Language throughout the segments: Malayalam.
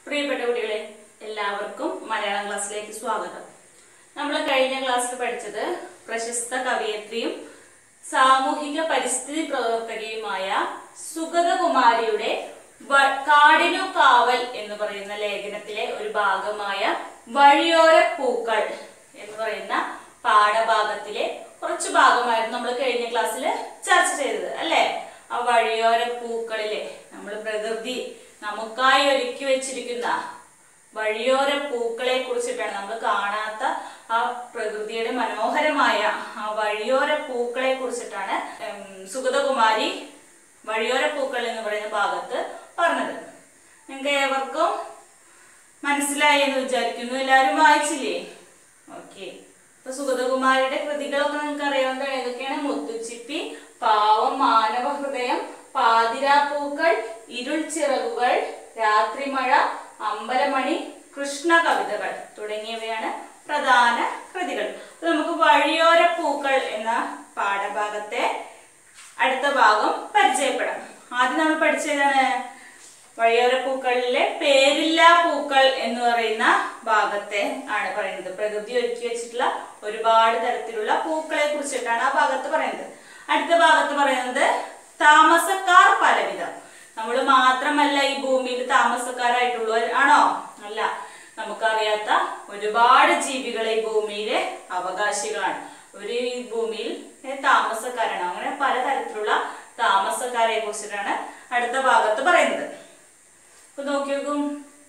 പ്രിയപ്പെട്ട കുട്ടികളെ എല്ലാവർക്കും മലയാളം ക്ലാസ്സിലേക്ക് സ്വാഗതം നമ്മൾ കഴിഞ്ഞ ക്ലാസ്സിൽ പഠിച്ചത് പ്രശസ്ത കവയത്രിയും സാമൂഹിക പരിസ്ഥിതി പ്രവർത്തകയുമായ സുഗതകുമാരിയുടെ വ- കാടിനു കാവൽ എന്ന് പറയുന്ന ലേഖനത്തിലെ ഒരു ഭാഗമായ വഴിയോര പൂക്കൾ എന്ന് പറയുന്ന പാഠഭാഗത്തിലെ കുറച്ച് ഭാഗമായിരുന്നു നമ്മൾ കഴിഞ്ഞ ക്ലാസ്സിൽ ചർച്ച ചെയ്തത് അല്ലേ ആ വഴിയോര പൂക്കളിലെ നമ്മൾ പ്രകൃതി നമുക്കായി ഒരുക്കി വെച്ചിരിക്കുന്ന വഴിയോര പൂക്കളെ കുറിച്ചിട്ടാണ് നമ്മൾ കാണാത്ത ആ പ്രകൃതിയുടെ മനോഹരമായ ആ വഴിയോര പൂക്കളെ കുറിച്ചിട്ടാണ് ഉം, സുഗതകുമാരി വഴിയോര പൂക്കൾ എന്ന് പറയുന്ന ഭാഗത്ത് പറഞ്ഞത് നിങ്ങൾക്ക് ഏവർക്കും മനസ്സിലായി എന്ന് വിചാരിക്കുന്നു എല്ലാവരും വായിച്ചില്ലേ ഓക്കെ അപ്പൊ സുഗതകുമാരിയുടെ കൃതികളൊക്കെ നിങ്ങൾക്ക് അറിയാവുന്നതാണ് ഏതൊക്കെയാണ് മുത്തുച്ചിപ്പി പാവം മാനവ ഹൃദയം പാതിരാപ്പൂക്കൾ ഇരുൾ ചിറകുകൾ രാത്രിമഴ അമ്പലമണി കൃഷ്ണ കവിതകൾ തുടങ്ങിയവയാണ് പ്രധാന കൃതികൾ അപ്പൊ നമുക്ക് വഴിയോര പൂക്കൾ എന്ന പാഠഭാഗത്തെ അടുത്ത ഭാഗം പരിചയപ്പെടാം ആദ്യം നമ്മൾ പഠിച്ചതാണ് വഴിയോര പൂക്കളിലെ പേരില്ലാ പൂക്കൾ എന്ന് പറയുന്ന ഭാഗത്തെ ആണ് പറയുന്നത് പ്രകൃതി ഒരുക്കി വെച്ചിട്ടുള്ള ഒരുപാട് തരത്തിലുള്ള പൂക്കളെ കുറിച്ചിട്ടാണ് ആ ഭാഗത്ത് പറയുന്നത് അടുത്ത ഭാഗത്ത് പറയുന്നത് താമസക്കാർ പലവിധം നമ്മൾ മാത്രമല്ല ഈ ഭൂമിയിൽ താമസക്കാരായിട്ടുള്ളവർ ആണോ അല്ല നമുക്കറിയാത്ത ഒരുപാട് ജീവികൾ ഈ ഭൂമിയിലെ അവകാശികളാണ് ഒരു ഈ ഭൂമിയിൽ താമസക്കാരാണ് അങ്ങനെ പലതരത്തിലുള്ള താമസക്കാരെ കുറിച്ചിട്ടാണ് അടുത്ത ഭാഗത്ത് പറയുന്നത് അപ്പൊ നോക്കി നോക്കും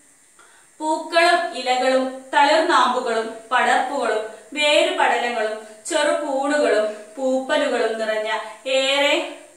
പൂക്കളും ഇലകളും തളിർനാമ്പുകളും പടർപ്പുകളും വേരുപടലങ്ങളും ചെറുകൂടുകളും പൂപ്പലുകളും നിറഞ്ഞ ഏറെ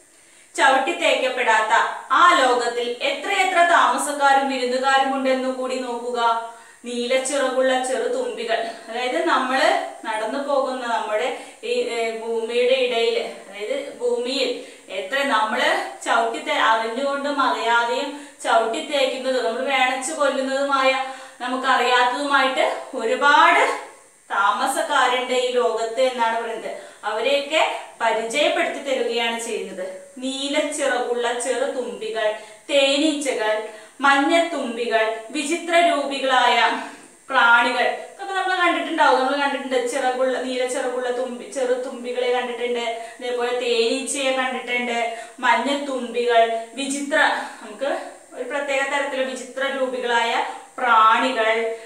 ചവിട്ടി തേക്കപ്പെടാത്ത ആ ലോകത്തിൽ എത്രയെത്ര താമസക്കാരും വിരുന്നുകാരും ഉണ്ടെന്നു കൂടി നോക്കുക നീലച്ചിറകുള്ള ചെറു തുമ്പികൾ അതായത് നമ്മള് നടന്നു പോകുന്ന നമ്മുടെ ഈ ഏ, ഭൂമിയുടെ ഇടയിൽ അതായത് ഭൂമിയിൽ എത്ര നമ്മള് ചവിട്ടി തേ അറിഞ്ഞുകൊണ്ടും അറിയാതെയും ചവിട്ടി തേക്കുന്നതും നമ്മൾ വേണച്ച് കൊല്ലുന്നതുമായ നമുക്കറിയാത്തതുമായിട്ട് ഒരുപാട് താമസക്കാരുണ്ട് ഈ ലോകത്ത് എന്നാണ് പറയുന്നത് അവരെയൊക്കെ പരിചയപ്പെടുത്തി തരുകയാണ് ചെയ്യുന്നത് നീലച്ചിറകുള്ള ചെറു തുമ്പികൾ തേനീച്ചകൾ മഞ്ഞത്തുമ്പികൾ വിചിത്ര രൂപികളായ പ്രാണികൾ ഇതൊക്കെ നമ്മൾ കണ്ടിട്ടുണ്ടാവും നമ്മൾ കണ്ടിട്ടുണ്ട് ചിറകുള്ള നീല ചിറകുള്ള തുമ്പി ചെറു തുമ്പികളെ കണ്ടിട്ടുണ്ട് അതേപോലെ തേനീച്ചയെ കണ്ടിട്ടുണ്ട് മഞ്ഞത്തുമ്പികൾ വിചിത്ര നമുക്ക് ഒരു പ്രത്യേക തരത്തിലുള്ള വിചിത്ര രൂപികളായ പ്രാണികൾ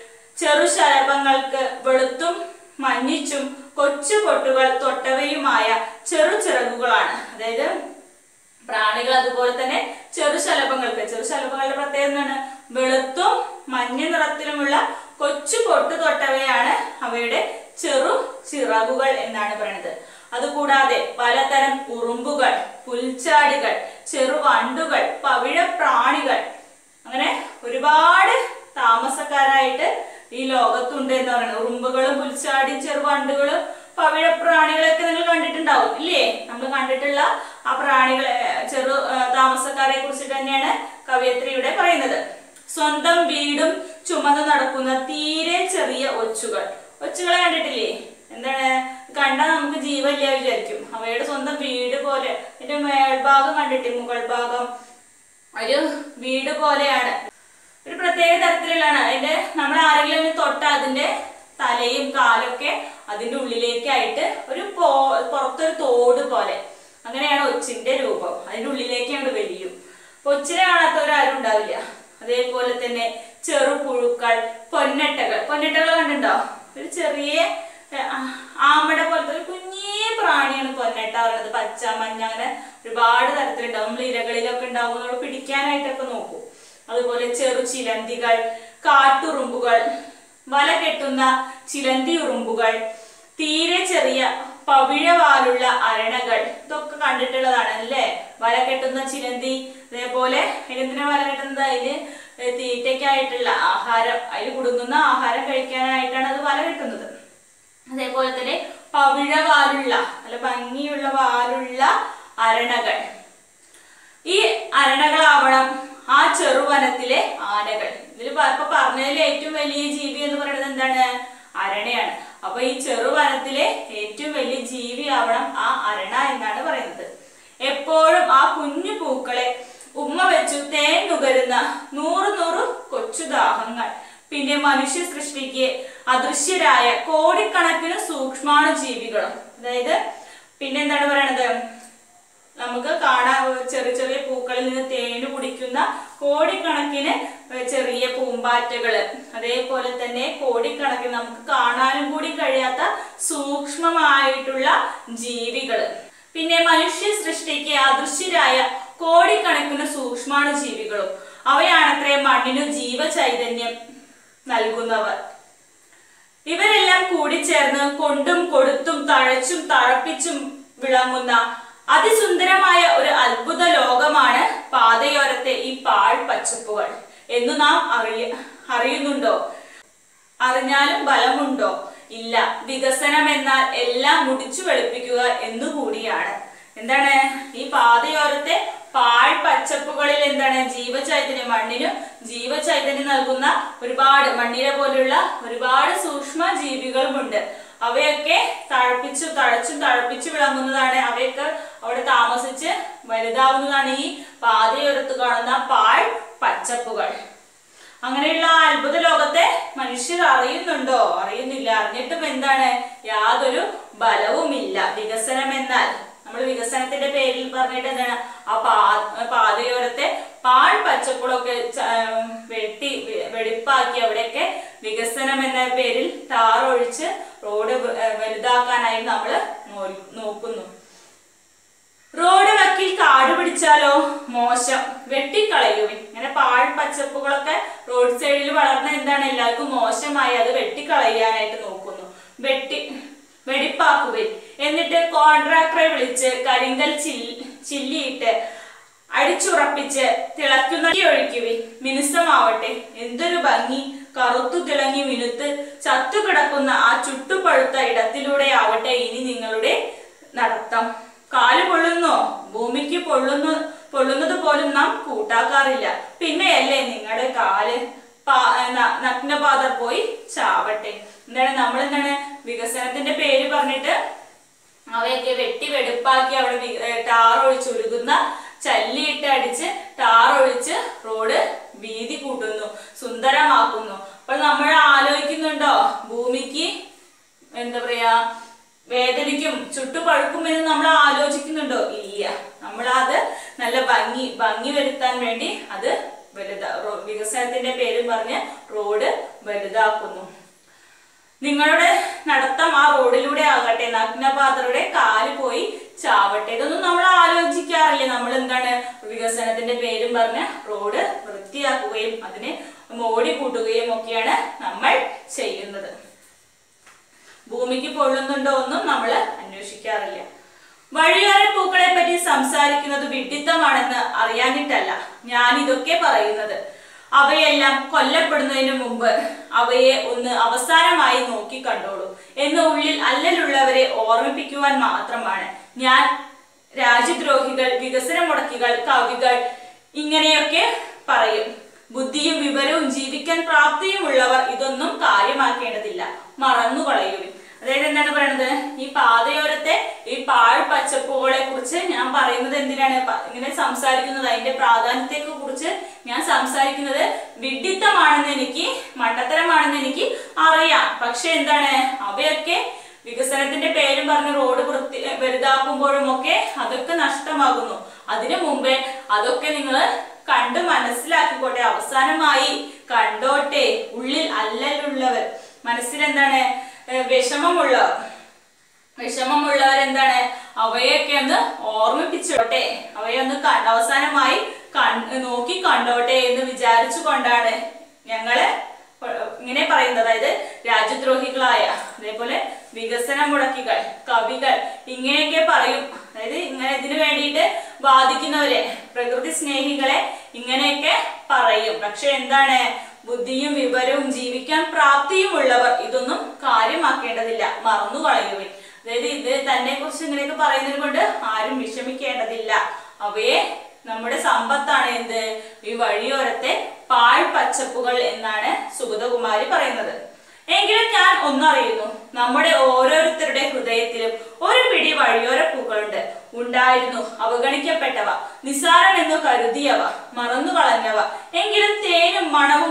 ചെറുശലഭങ്ങൾക്ക് വെളുത്തും മഞ്ഞിച്ചും കൊച്ചു പൊട്ടുകൾ തൊട്ടവയുമായ ചെറു ചിറകുകളാണ് അതായത് പ്രാണികൾ അതുപോലെ തന്നെ ചെറുശലഭങ്ങൾക്ക് ചെറുശലഭങ്ങളുടെ പ്രത്യേകത എന്താണ് വെളുത്തും മഞ്ഞ നിറത്തിലുമുള്ള കൊച്ചു പൊട്ട് തൊട്ടവയാണ് അവയുടെ ചെറു ചിറകുകൾ എന്നാണ് പറയുന്നത് അതുകൂടാതെ പലതരം ഉറുമ്പുകൾ പുൽച്ചാടികൾ ചെറുവണ്ടുകൾ പവിഴ പ്രാണികൾ അങ്ങനെ ഒരുപാട് താമസക്കാരായിട്ട് ഈ ലോകത്തുണ്ട് എന്ന് പറയുന്നത് ഉറുമ്പുകളും പുൽച്ചാടിയും ചെറുവണ്ടുകളും പവിഴ പ്രാണികളൊക്കെ നിങ്ങൾ കണ്ടിട്ടുണ്ടാവും ഇല്ലേ നമ്മൾ കണ്ടിട്ടുള്ള ആ പ്രാണികളെ ചെറു ആ, താമസക്കാരെ കുറിച്ചിട്ട് തന്നെയാണ് കവയത്രി ഇവിടെ പറയുന്നത് സ്വന്തം വീടും ചുമന്ന് നടക്കുന്ന തീരെ ചെറിയ ഒച്ചുകൾ ഒച്ചുകളെ കണ്ടിട്ടില്ലേ എന്താണ് കണ്ടാൽ നമുക്ക് ജീവല്ല വിചാരിക്കും അവയുടെ സ്വന്തം വീട് പോലെ അതിന്റെ മേൽഭാഗം കണ്ടിട്ട് മുകൾ ഭാഗം ഒരു വീട് പോലെയാണ് ഒരു പ്രത്യേക തരത്തിലുള്ളതാണ് അതിന്റെ നമ്മൾ ആരെങ്കിലും ഒന്ന് തൊട്ട അതിന്റെ തലയും കാലൊക്കെ അതിന്റെ ഉള്ളിലേക്കായിട്ട് ഒരു പോ പുറത്തൊരു തോട് പോലെ അങ്ങനെയാണ് ഒച്ചിന്റെ രൂപം അതിന്റെ ഉള്ളിലേക്ക് അങ്ങോട്ട് വലിയും അപ്പൊ ഒച്ചിനെ കാണാത്തവരാരും ഉണ്ടാവില്ല അതേപോലെ തന്നെ ചെറുപുഴുക്കൾ പൊന്നട്ടകൾ പൊന്നട്ടകൾ കണ്ടിട്ടുണ്ടോ ഒരു ചെറിയ ഏഹ്, ആ- ആമയുടെ പോലത്തെ ഒരു കുഞ്ഞേ പ്രാണിയാണ് പൊന്നട്ട പറയുന്നത് പച്ച മഞ്ഞ അങ്ങനെ ഒരുപാട് തരത്തിലുണ്ടാവും നമ്മൾ ഇലകളിലൊക്കെ ഉണ്ടാവും നമ്മൾ പിടിക്കാനായിട്ടൊക്കെ നോക്കും അതുപോലെ ചെറു ചിലന്തികൾ കാട്ടുറുമ്പുകൾ വല കെട്ടുന്ന ചിലന്തി ഉറുമ്പുകൾ തീരെ ചെറിയ പവിഴവാലുള്ള അരണകൾ ഇതൊക്കെ കണ്ടിട്ടുള്ളതാണ് അല്ലേ വല കെട്ടുന്ന ചിലന്തി അതേപോലെ എന്തിനാ വല കെട്ടുന്നത് അതിന് തീറ്റയ്ക്കായിട്ടുള്ള ആഹാരം അതിൽ കുടുങ്ങുന്ന ആഹാരം കഴിക്കാനായിട്ടാണ് അത് വല കെട്ടുന്നത് അതേപോലെ തന്നെ പവിഴവാലുള്ള നല്ല ഭംഗിയുള്ള വാലുള്ള അരണകൾ ഈ അരണകളാവണം ആ ചെറുവനത്തിലെ ആനകൾ ഇതിൽ ഇപ്പൊ പറഞ്ഞതിൽ ഏറ്റവും വലിയ ജീവി എന്ന് പറയുന്നത് എന്താണ് അരണയാണ് അപ്പൊ ഈ ചെറുവനത്തിലെ ഏറ്റവും വലിയ ജീവി ആവണം ആ അരണ എന്നാണ് പറയുന്നത് എപ്പോഴും ആ കുഞ്ഞു പൂക്കളെ ഉമ്മ വെച്ചു തേൻ നുകരുന്ന നൂറ് നൂറ് കൊച്ചു കൊച്ചു ദാഹങ്ങൾ പിന്നെ മനുഷ്യ സൃഷ്ടിക്ക് അദൃശ്യരായ കോടിക്കണക്കിന് സൂക്ഷ്മാണു ജീവികളും അതായത് പിന്നെന്താണ് പറയണത് നമുക്ക് കാണാൻ ചെറിയ ചെറിയ പൂക്കളിൽ നിന്ന് തേന് കുടിക്കുന്ന കോടിക്കണക്കിന് ചെറിയ പൂമ്പാറ്റകള് അതേപോലെ തന്നെ കോടിക്കണക്കിന് നമുക്ക് കാണാനും കൂടി കഴിയാത്ത സൂക്ഷ്മമായിട്ടുള്ള ജീവികള് പിന്നെ മനുഷ്യ സൃഷ്ടിക്ക് അദൃശ്യരായ കോടിക്കണക്കിന് സൂക്ഷ്മാണു ജീവികളും അവയാണത്രേ മണ്ണിനു ജീവചൈതന്യം നൽകുന്നവർ ഇവരെല്ലാം കൂടിച്ചേർന്ന് കൊണ്ടും കൊടുത്തും തഴച്ചും തഴപ്പിച്ചും വിളങ്ങുന്ന അതിസുന്ദരമായ ഒരു അത്ഭുത ലോകമാണ് പാതയോരത്തെ ഈ പാഴ് പച്ചപ്പുകൾ എന്ന് നാം അറിയ അറിയുന്നുണ്ടോ അറിഞ്ഞാലും ബലമുണ്ടോ ഇല്ല വികസനം എന്നാൽ എല്ലാം മുടിച്ചു വെളുപ്പിക്കുക എന്നുകൂടിയാണ് എന്താണ് ഈ പാതയോരത്തെ പാഴ് പച്ചപ്പുകളിൽ എന്താണ് ജീവചൈതന്യം മണ്ണിന് ജീവചൈതന്യം നൽകുന്ന ഒരുപാട് മണ്ണിര പോലുള്ള ഒരുപാട് സൂക്ഷ്മ ജീവികളുമുണ്ട് അവയൊക്കെ തഴപ്പിച്ചു തഴച്ചും തഴപ്പിച്ചു വിളങ്ങുന്നതാണ് അവയൊക്കെ അവിടെ താമസിച്ച് വലുതാവുന്നതാണ് ഈ പാതയോരത്ത് കാണുന്ന പാഴ് പച്ചപ്പുകൾ അങ്ങനെയുള്ള ആ അത്ഭുത ലോകത്തെ മനുഷ്യർ അറിയുന്നുണ്ടോ അറിയുന്നില്ല അറിഞ്ഞിട്ടും എന്താണ് യാതൊരു ബലവുമില്ല വികസനം എന്നാൽ നമ്മൾ വികസനത്തിന്റെ പേരിൽ പറഞ്ഞിട്ട് എന്താണ് ആ പാ പാതയോരത്തെ പാഴ് പച്ചപ്പുകളൊക്കെ ച- ഉം, വെട്ടി വെ- വെടിപ്പാക്കി അവിടെയൊക്കെ വികസനം എന്ന പേരിൽ ടാറൊഴിച്ച് റോഡ് വ- ഏർ വലുതാക്കാനായി നമ്മൾ നോക്കുന്നു റോഡ് വക്കിൽ കാട് പിടിച്ചാലോ മോശം വെട്ടിക്കളയുവിൻ ഇങ്ങനെ പാഴ് പച്ചപ്പുകളൊക്കെ റോഡ് സൈഡിൽ വളർന്ന എന്താണ് എല്ലാവർക്കും മോശമായി അത് വെട്ടിക്കളയാനായിട്ട് നോക്കുന്നു വെട്ടി വെടിപ്പാക്കുവിൻ എന്നിട്ട് കോൺട്രാക്ടറെ വിളിച്ച് കരിങ്കൽ ചില്ലി ചില്ലിയിട്ട് അടിച്ചുറപ്പിച്ച് തിളക്കുന്ന തീ ഒഴിക്കുവിൻ മിനുസമാവട്ടെ എന്തൊരു ഭംഗി കറുത്തു തിളങ്ങി മിനുത്ത് ചത്തുകിടക്കുന്ന ആ ചുട്ടുപഴുത്ത ഇടത്തിലൂടെ ആവട്ടെ ഇനി നിങ്ങളുടെ നടത്തം കാല് പൊള്ളുന്നോ ഭൂമിക്ക് പൊള്ളുന്നു പൊള്ളുന്നത് പോലും നാം കൂട്ടാക്കാറില്ല പിന്നെയല്ലേ നിങ്ങളുടെ കാല് പാ- ന- നഗ്നപാതർ പോയി ചാവട്ടെ എന്താണ് നമ്മൾ എന്താണ് വികസനത്തിന്റെ പേര് പറഞ്ഞിട്ട് അവയൊക്കെ വെട്ടി വെടുപ്പാക്കി അവിടെ വി- ഏ, ടാർ ഒഴിച്ച് ഉരുകുന്ന ചല്ലിയിട്ട് അടിച്ച് ടാർ ഒഴിച്ച് റോഡ് വീതി കൂട്ടുന്നു സുന്ദരമാക്കുന്നു അപ്പോൾ നമ്മൾ ആലോചിക്കുന്നുണ്ടോ ഭൂമിക്ക് എന്താ പറയാ വേദനയ്ക്കും ചുട്ടുപഴുക്കുമെന്ന് നമ്മൾ ആലോചിക്കുന്നുണ്ടോ ഇല്ല നമ്മൾ അത് നല്ല ഭംഗി ഭംഗി വരുത്താൻ വേണ്ടി അത് വലുതാ റോ- വികസനത്തിന്റെ പേരും പറഞ്ഞ് റോഡ് വലുതാക്കുന്നു നിങ്ങളുടെ നടത്തം ആ റോഡിലൂടെ ആകട്ടെ നഗ്നപാത്രയുടെ കാല് പോയി ചാവട്ടെ ഇതൊന്നും നമ്മൾ ആലോചിക്കാറില്ല നമ്മൾ എന്താണ് വികസനത്തിന്റെ പേരും പറഞ്ഞ് റോഡ് വൃത്തിയാക്കുകയും അതിനെ മോടി കൂട്ടുകയും ഒക്കെയാണ് നമ്മൾ ചെയ്യുന്നത് ഭൂമിക്ക് പൊള്ളുന്നുണ്ടോ ഒന്നും നമ്മൾ അന്വേഷിക്കാറില്ല വഴിയോര പൂക്കളെ പറ്റി സംസാരിക്കുന്നത് വിഡിത്തമാണെന്ന് അറിയാനിട്ടല്ല ഞാൻ ഇതൊക്കെ പറയുന്നത് അവയെല്ലാം കൊല്ലപ്പെടുന്നതിന് മുമ്പ് അവയെ ഒന്ന് അവസാനമായി നോക്കി കണ്ടോളൂ എന്ന് ഉള്ളിൽ അല്ലലുള്ളവരെ ഓർമ്മിപ്പിക്കുവാൻ മാത്രമാണ് ഞാൻ രാജ്യദ്രോഹികൾ വികസന മുടക്കികൾ കവികൾ ഇങ്ങനെയൊക്കെ പറയും ബുദ്ധിയും വിവരവും ജീവിക്കാൻ പ്രാപ്തിയുമുള്ളവർ ഇതൊന്നും കാര്യമാക്കേണ്ടതില്ല മറന്നുകളയുവിൻ അതായത് എന്താണ് പറയണത് ഈ പാതയോരത്തെ ഈ പാഴ് പച്ചപ്പുകളെ കുറിച്ച് ഞാൻ പറയുന്നത് എന്തിനാണ് പ- ഇങ്ങനെ സംസാരിക്കുന്നത് അതിന്റെ പ്രാധാന്യത്തെ കുറിച്ച് ഞാൻ സംസാരിക്കുന്നത് വിഡിത്തമാണെന്ന് എനിക്ക് മണ്ടത്തരമാണെന്ന് എനിക്ക് അറിയാം പക്ഷെ എന്താണ് അവയൊക്കെ വികസനത്തിന്റെ പേരും പറഞ്ഞ് റോഡ് വൃത്തി വലുതാക്കുമ്പോഴും ഒക്കെ അതൊക്കെ നഷ്ടമാകുന്നു അതിനു മുമ്പേ അതൊക്കെ നിങ്ങൾ കണ്ട് മനസ്സിലാക്കിക്കോട്ടെ അവസാനമായി കണ്ടോട്ടെ ഉള്ളിൽ അല്ലലുള്ളവർ മനസ്സിൽ എന്താണ് ഏർ വിഷമമുള്ളവർ വിഷമമുള്ളവർ എന്താണ് അവയൊക്കെ ഒന്ന് ഓർമ്മിപ്പിച്ചോട്ടെ അവയൊന്ന് കണ്ട് അവസാനമായി കൺ- നോക്കി കണ്ടോട്ടെ എന്ന് വിചാരിച്ചു കൊണ്ടാണ് ഞങ്ങള് ഇങ്ങനെ പറയുന്നത് അതായത് രാജ്യദ്രോഹികളായ അതേപോലെ വികസന മുടക്കികൾ കവികൾ ഇങ്ങനെയൊക്കെ പറയും അതായത് ഇങ്ങനെ ഇതിനു വേണ്ടിയിട്ട് വാദിക്കുന്നവരെ പ്രകൃതി സ്നേഹികളെ ഇങ്ങനെയൊക്കെ പറയും പക്ഷെ എന്താണ് ബുദ്ധിയും വിവരവും ജീവിക്കാൻ പ്രാപ്തിയുമുള്ളവർ ഇതൊന്നും കാര്യമാക്കേണ്ടതില്ല മറന്നു കളയുവിൻ അതായത് ഇത് തന്നെ കുറിച്ച് ഇങ്ങനെയൊക്കെ പറയുന്നത് കൊണ്ട് ആരും വിഷമിക്കേണ്ടതില്ല അവയെ നമ്മുടെ സമ്പത്താണ് എന്ത് ഈ വഴിയോരത്തെ പാഴ് പച്ചപ്പുകൾ എന്നാണ് സുഗതകുമാരി പറയുന്നത് എങ്കിലും ഞാൻ ഒന്നറിയുന്നു നമ്മുടെ ഓരോരുത്തരുടെ ഹൃദയത്തിലും ഒരു പിടി വഴിയോര പൂക്കളുണ്ട് ഉണ്ടായിരുന്നു അവഗണിക്കപ്പെട്ടവ നിസാരമെന്നു കരുതിയവ മറന്നു കളഞ്ഞവ എങ്കിലും തേനും മണവും പൂമ്പൊടി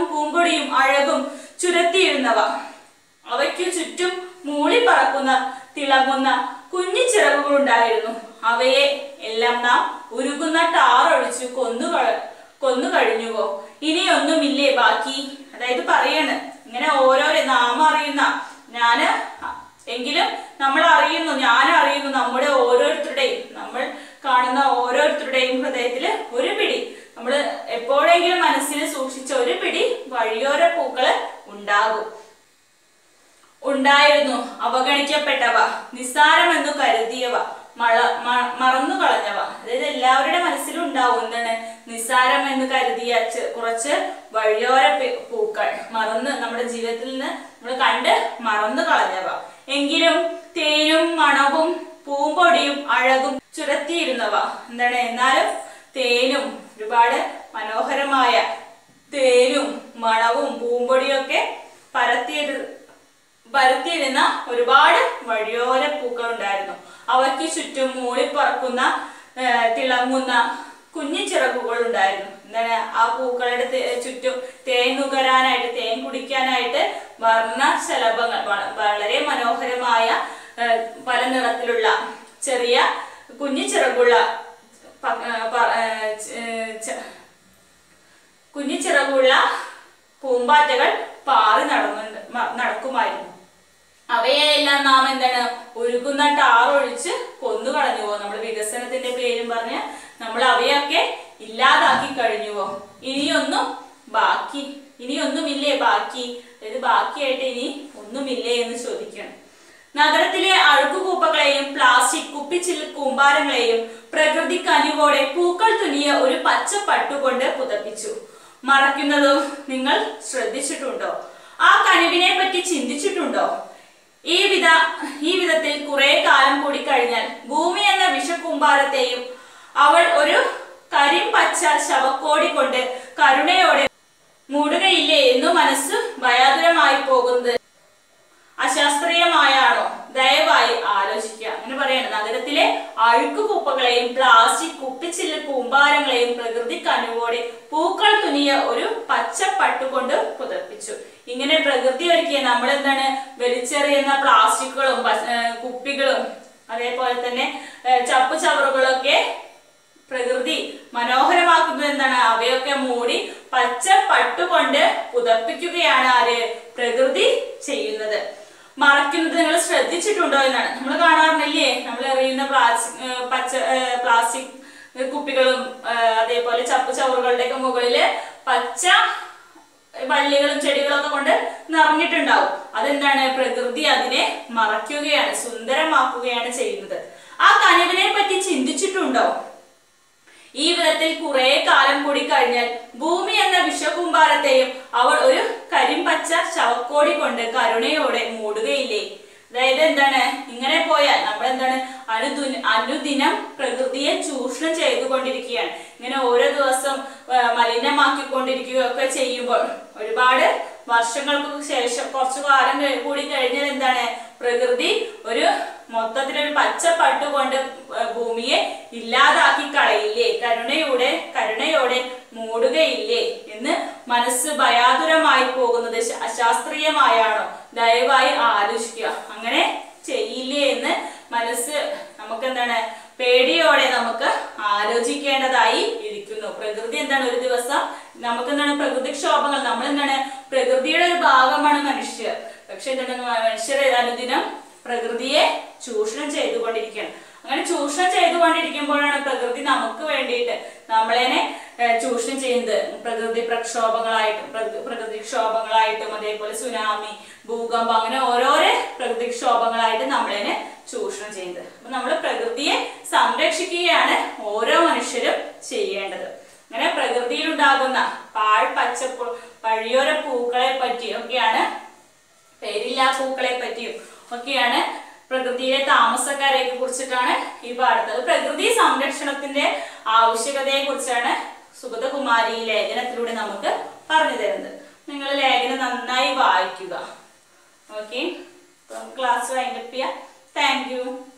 പൂമ്പൊടിയും അഴകും ചുരത്തിയിരുന്നവ അവയ്ക്കു ചുറ്റും മൂളി പറക്കുന്ന തിളങ്ങുന്ന കുഞ്ഞു ചിറകുകളുണ്ടായിരുന്നു അവയെ എല്ലാം നാം ഉരുകുന്ന ടാറൊഴിച്ചു കൊന്നു ക- കൊന്നു കഴിഞ്ഞുവോ ഇനിയൊന്നുമില്ലേ ബാക്കി അതായത് പറയാണ് ഇങ്ങനെ ഓരോരോ നാം അറിയുന്ന ഞാന് എങ്കിലും നമ്മൾ അറിയുന്നു ഞാൻ അറിയുന്നു നമ്മുടെ ഓരോരുത്തരുടെയും നമ്മൾ കാണുന്ന ഓരോരുത്തരുടെയും ഹൃദയത്തില് ഒരു പിടി നമ്മൾ എപ്പോഴെങ്കിലും മനസ്സിൽ സൂക്ഷിച്ച ഒരു പിടി വഴിയോര പൂക്കള് ഉണ്ടാകും ഉണ്ടായിരുന്നു അവഗണിക്കപ്പെട്ടവ നിസ്സാരമെന്നു കരുതിയവ മള മ- മറന്നു കളഞ്ഞവ അതായത് എല്ലാവരുടെ മനസ്സിലും ഉണ്ടാവും എന്താണ് നിസ്സാരം എന്ന് കരുതിയ ചെ- കുറച്ച് വഴിയോര പെ- പൂക്കൾ മറന്ന് നമ്മുടെ ജീവിതത്തിൽ നിന്ന് നമ്മൾ കണ്ട് മറന്നു കളഞ്ഞവ എങ്കിലും തേനും മണവും പൂമ്പൊടിയും അഴകും ചുരത്തിയിരുന്നവ എന്താണ് എന്നാലും തേനും ഒരുപാട് മനോഹരമായ തേനും മണവും പൂമ്പൊടിയും ഒക്കെ പരത്തിയിട്ട് പരത്തിയിരുന്ന ഒരുപാട് വഴിയോര പൂക്കൾ ഉണ്ടായിരുന്നു അവയ്ക്ക് ചുറ്റും മൂളിപ്പറക്കുന്ന ആ, തിളങ്ങുന്ന കുഞ്ഞു ചിറകുകൾ ഉണ്ടായിരുന്നു എന്താണ് ആ പൂക്കളുടെ തേ- ചുറ്റും തേൻ നുകരാനായിട്ട് തേൻ കുടിക്കാനായിട്ട് വർണ്ണ ശലഭങ്ങൾ വ- വളരെ മനോഹരമായ ആ, പല നിറത്തിലുള്ള ചെറിയ കുഞ്ഞു ചിറകുള്ള പ- ആ, പ- ആ, ച- ച- കുഞ്ഞു ചിറകുള്ള പൂമ്പാറ്റകൾ പാറി നടന്നുണ്ട് മ- നടക്കുമായിരുന്നു അവയെല്ലാം നാം എന്താണ് ഒരുക്കുന്ന ടാറൊഴിച്ച് കൊന്നു കളഞ്ഞുവോ നമ്മൾ വികസനത്തിന്റെ പേരും പറഞ്ഞ് നമ്മൾ അവയൊക്കെ ഇല്ലാതാക്കി കഴിഞ്ഞുവോ ഇനിയൊന്നും ബാക്കി ഇനിയൊന്നുമില്ലേ ബാക്കി അതായത് ബാക്കിയായിട്ട് ഇനി ഒന്നുമില്ലേ എന്ന് ചോദിക്കണം നഗരത്തിലെ അഴുക്കുകൂപ്പകളെയും പ്ലാസ്റ്റിക് കുപ്പിച്ചില്ല് കൂമ്പാരങ്ങളെയും പ്രകൃതി കനിവോടെ പൂക്കൾ തുന്നിയ ഒരു പച്ച പട്ടുകൊണ്ട് പുതപ്പിച്ചു മറയ്ക്കുന്നതോ നിങ്ങൾ ശ്രദ്ധിച്ചിട്ടുണ്ടോ ആ കനിവിനെ പറ്റി ചിന്തിച്ചിട്ടുണ്ടോ ഈ വിധ ഈ വിധത്തിൽ കുറെ കാലം കൂടി കഴിഞ്ഞാൽ ഭൂമി എന്ന വിഷകൂമ്പാരത്തെയും അവൾ ഒരു കരിമ്പച്ച ശവക്കോടി കൊണ്ട് കരുണയോടെ മൂടുകയില്ലേ എന്നു മനസ്സ് ഭയാതുരമായി പോകുന്നത് അശാസ്ത്രീയമായാണോ ദയവായി ആലോചിക്കുക അങ്ങനെ പറയാണ് നഗരത്തിലെ അഴുക്കുകുപ്പകളെയും പ്ലാസ്റ്റിക് കുപ്പിച്ചില്ല് കൂമ്പാരങ്ങളെയും പ്രകൃതി കനുവോടെ പൂക്കൾ തുനിയ ഒരു പച്ച പട്ടുകൊണ്ട് പുതപ്പിച്ചു ഇങ്ങനെ പ്രകൃതി ഒരുക്കിയ നമ്മൾ എന്താണ് വലിച്ചെറിയുന്ന പ്ലാസ്റ്റിക്കുകളും പ- ഏർ കുപ്പികളും അതേപോലെ തന്നെ ഏർ ചപ്പു ചവറുകളൊക്കെ പ്രകൃതി മനോഹരമാക്കുന്നത് എന്താണ് അവയൊക്കെ മൂടി പച്ച പട്ടുകൊണ്ട് പുതപ്പിക്കുകയാണ് ആര് പ്രകൃതി ചെയ്യുന്നത് മറയ്ക്കുന്നത് നിങ്ങൾ ശ്രദ്ധിച്ചിട്ടുണ്ടോ എന്നാണ് നമ്മൾ കാണാറില്ലേ നമ്മൾ എറിയുന്ന പ്ലാസ്റ്റിക് പച്ച ഏർ പ്ലാസ്റ്റിക് കുപ്പികളും ഏർ അതേപോലെ ചപ്പു ചവറുകളുടെ ഒക്കെ മുകളില് പച്ച വള്ളികളും ചെടികളും ഒക്കെ കൊണ്ട് നിറഞ്ഞിട്ടുണ്ടാവും അതെന്താണ് പ്രകൃതി അതിനെ മറയ്ക്കുകയാണ് സുന്ദരമാക്കുകയാണ് ചെയ്യുന്നത് ആ കനിവിനെ പറ്റി ചിന്തിച്ചിട്ടുണ്ടോ ഈ വിധത്തിൽ കുറെ കാലം കൂടി കഴിഞ്ഞാൽ ഭൂമി എന്ന വിഷകൂമ്പാരത്തെയും അവൾ ഒരു കരിമ്പച്ച ശവക്കോടി കൊണ്ട് കരുണയോടെ മൂടുകയില്ലേ അതായത് എന്താണ് ഇങ്ങനെ പോയാൽ നമ്മൾ എന്താണ് അനുദു അനുദിനം പ്രകൃതിയെ ചൂഷണം ചെയ്തുകൊണ്ടിരിക്കുകയാണ് ഇങ്ങനെ ഓരോ ദിവസം ആ, മലിനമാക്കിക്കൊണ്ടിരിക്കുകയൊക്കെ ചെയ്യുമ്പോൾ ഒരുപാട് വർഷങ്ങൾക്ക് ശേഷം കുറച്ചു കാലം കഴി- കൂടി കഴിഞ്ഞാൽ എന്താണ് പ്രകൃതി ഒരു മൊത്തത്തിലൊരു പച്ച പട്ടുകൊണ്ട് ഏർ ഭൂമിയെ ഇല്ലാതാക്കി കളയില്ലേ കരുണയോടെ കരുണയോടെ മൂടുകയില്ലേ എന്ന് മനസ്സ് ഭയാതുരമായി പോകുന്നത് ശ- അശാസ്ത്രീയമായാണോ ദയവായി ആലോചിക്കുക അങ്ങനെ ചെയ്യില്ലേ എന്ന് മനസ്സ് നമുക്ക് എന്താണ് പേടിയോടെ നമുക്ക് ആലോചിക്കേണ്ടതായി ഇരിക്കുന്നു പ്രകൃതി എന്താണ് ഒരു ദിവസം നമുക്ക് എന്താണ് പ്രകൃതിക്ഷോഭങ്ങൾ നമ്മൾ എന്താണ് പ്രകൃതിയുടെ ഒരു ഭാഗമാണ് മനുഷ്യർ പക്ഷെ എന്താണ് മനുഷ്യർ അനുദിനം പ്രകൃതിയെ ചൂഷണം ചെയ്തുകൊണ്ടിരിക്കുകയാണ് അങ്ങനെ ചൂഷണം ചെയ്തുകൊണ്ടിരിക്കുമ്പോഴാണ് പ്രകൃതി നമുക്ക് വേണ്ടിയിട്ട് നമ്മളെന്നെ ഏഹ്, ചൂഷണം ചെയ്യുന്നത് പ്രകൃതി പ്രക്ഷോഭങ്ങളായിട്ടും പ്രകൃ- പ്രകൃതിക്ഷോഭങ്ങളായിട്ടും അതേപോലെ സുനാമി ഭൂകമ്പം അങ്ങനെ ഓരോരോ പ്രകൃതിക്ഷോഭങ്ങളായിട്ട് നമ്മളെന്നെ ചൂഷണം ചെയ്യുന്നത് അപ്പൊ നമ്മൾ പ്രകൃതിയെ സംരക്ഷിക്കുകയാണ് ഓരോ മനുഷ്യരും ചെയ്യേണ്ടത് അങ്ങനെ പ്രകൃതിയിലുണ്ടാകുന്ന പാഴ് പച്ചപ്പ് വഴിയോര പൂക്കളെ പറ്റിയൊക്കെയാണ് പേരില്ലാ പൂക്കളെ പറ്റിയും ഒക്കെയാണ് പ്രകൃതിയിലെ താമസക്കാരെ കുറിച്ചിട്ടാണ് ഈ പാടുന്നത് പ്രകൃതി സംരക്ഷണത്തിന്റെ ആവശ്യകതയെ കുറിച്ചാണ് സുഗതകുമാരി ഈ ലേഖനത്തിലൂടെ നമുക്ക് പറഞ്ഞു തരുന്നത് നിങ്ങൾ ലേഖനം നന്നായി വായിക്കുക ഓക്കെ ക്ലാസ് വൈൻഡപ്പ് ചെയ്യാം താങ്ക് യു